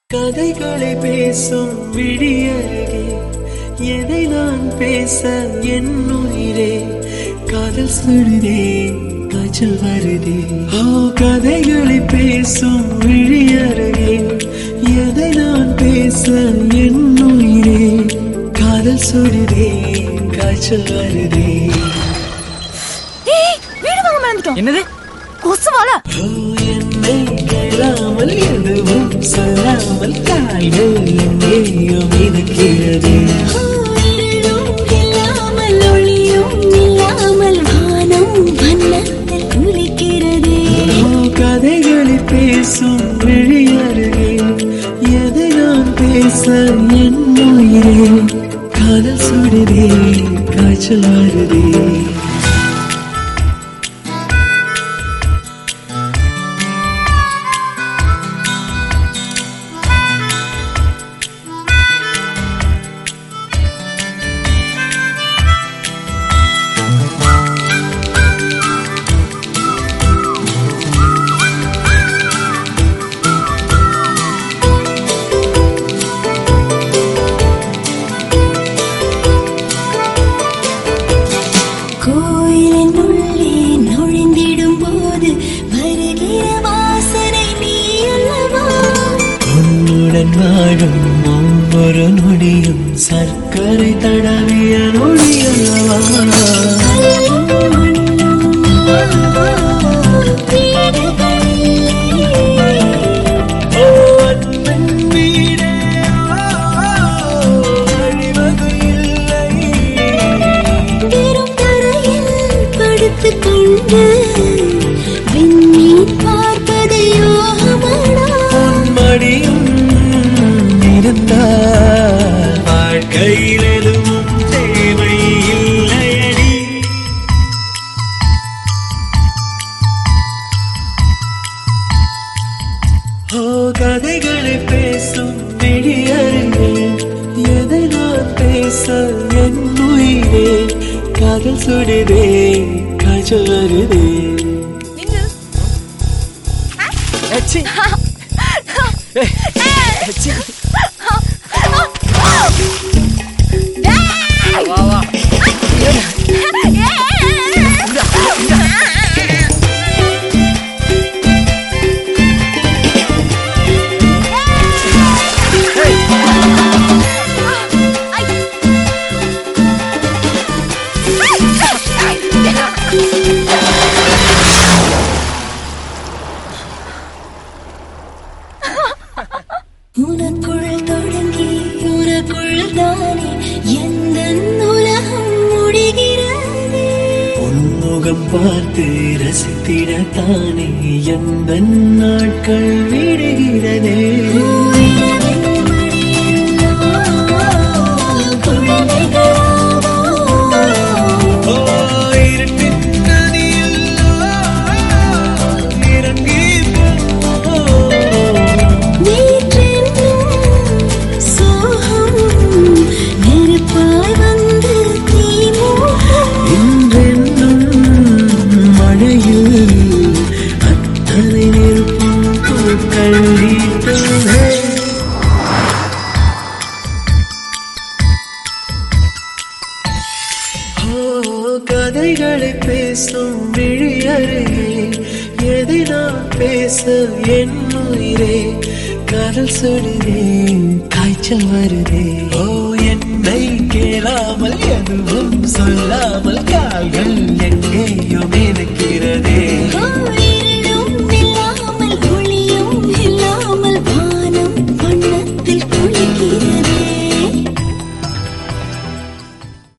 கதைகளை பேசும் விழியருகே எதை நான் பேச என் உயிரே காதல் சுடுதே காய்ச்சல் வருதே ஓ கதைகளை பேசும் விழியருகே எதை நான் பேச என் உயிரே காதல் சுடுதே காய்ச்சல் வருதே ஏய் வீடு வாங்க மறந்துட்டோம் என்னது கொசு வாழ ஓ, என்னை கேளாமல் எதுவும் சொல்லாமல் கால்கள் எங்கேயோ மிதக்கிறது இல்லாமல் ஒளியும் இல்லாமல் வானம் வண்ணத்தில் குளிக்கிறது ஓ, கதைகளை பேசும் விழியருகே எதை நான் பேச என் உயிரே காதல் சுடுதே காய்ச்சல் வருதே கோயிலின் உள்ளே நுழைந்திடும் போது வருகிற வாசனை நீ அல்லவா உன்னுடன் வாழும் ஒவ்வொரு நொடியும் சர்க்கரை தடவிய நொடி அல்லவா ஓ, அன்பின் வீடே, ஓ, அழிவது இல்லை. வெறும் தரையில் படுத்துக் கொண்டு விண்மீன் பார்ப்பது யோகமாடா உன் மடியும் இருந்தால் வாழ்க்கையில் எதுவும் தேவை இல்லையடி ஓ கதைகளை பேசும் விடியருகே எதை நான் பேச என் உயிரே காதல் சுடுதே காய்ச்சல் வருதே ஏச்சி. ஏய், ஏச்சி. வா வா உனக்குள் தொடங்கி உனக்குள் தானே எந்த உலகம் முடிகிறது உன்முகம் பார்த்து ரசித்திடத்தானே எந்த நாட்கள் விடுகிறதே ஓ, இருட்டின் நதியில், ஓ, இறங்கி போ. இன்றென்னும் மழையில் அத்தனை நெருப்பும் பூக்கள் வீட்டுமே. ஓ, கதைகளை பேசும் விழியருகே எதை நான் பேச என் உயிரே கடல் சுடுதே காய்ச்சல் வருதே ஓ என்னை கேளாமல் எதுவும் சொல்லாமல் கால்கள் எங்கே